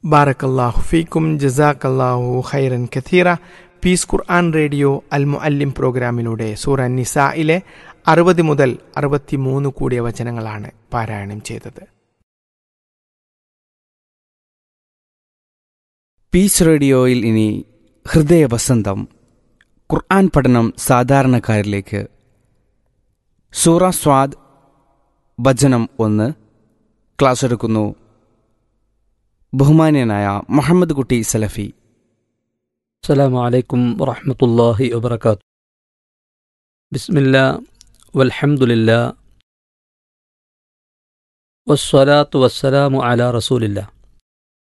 ബാറക്കല്ലാഹു ഫീക്കും ജസാക്കല്ലാഹു ഖൈറൻ കഥീറ പീസ് ഖുർആൻ റേഡിയോ അൽ മുഅല്ലിം പ്രോഗ്രാമിലൂടെ സൂറ നിസായിലെ അറുപത് മുതൽ അറുപത്തിമൂന്ന് കൂടിയ വചനങ്ങളാണ് പാരായണം ചെയ്തത് പീസ് റേഡിയോയിൽ ഇനി ഹൃദയവസന്തം ഖുർആൻ പഠനം സാധാരണക്കാരിലേക്ക് സൂറ സ്വാദ് വചനം ഒന്ന് ക്ലാസ് എടുക്കുന്നു ബഹുമാന്യനായ മുഹമ്മദ് കുട്ടി സലഫി السلام عليكم ورحمة الله وبركاته بسم الله والحمد لله والصلاة والسلام على رسول الله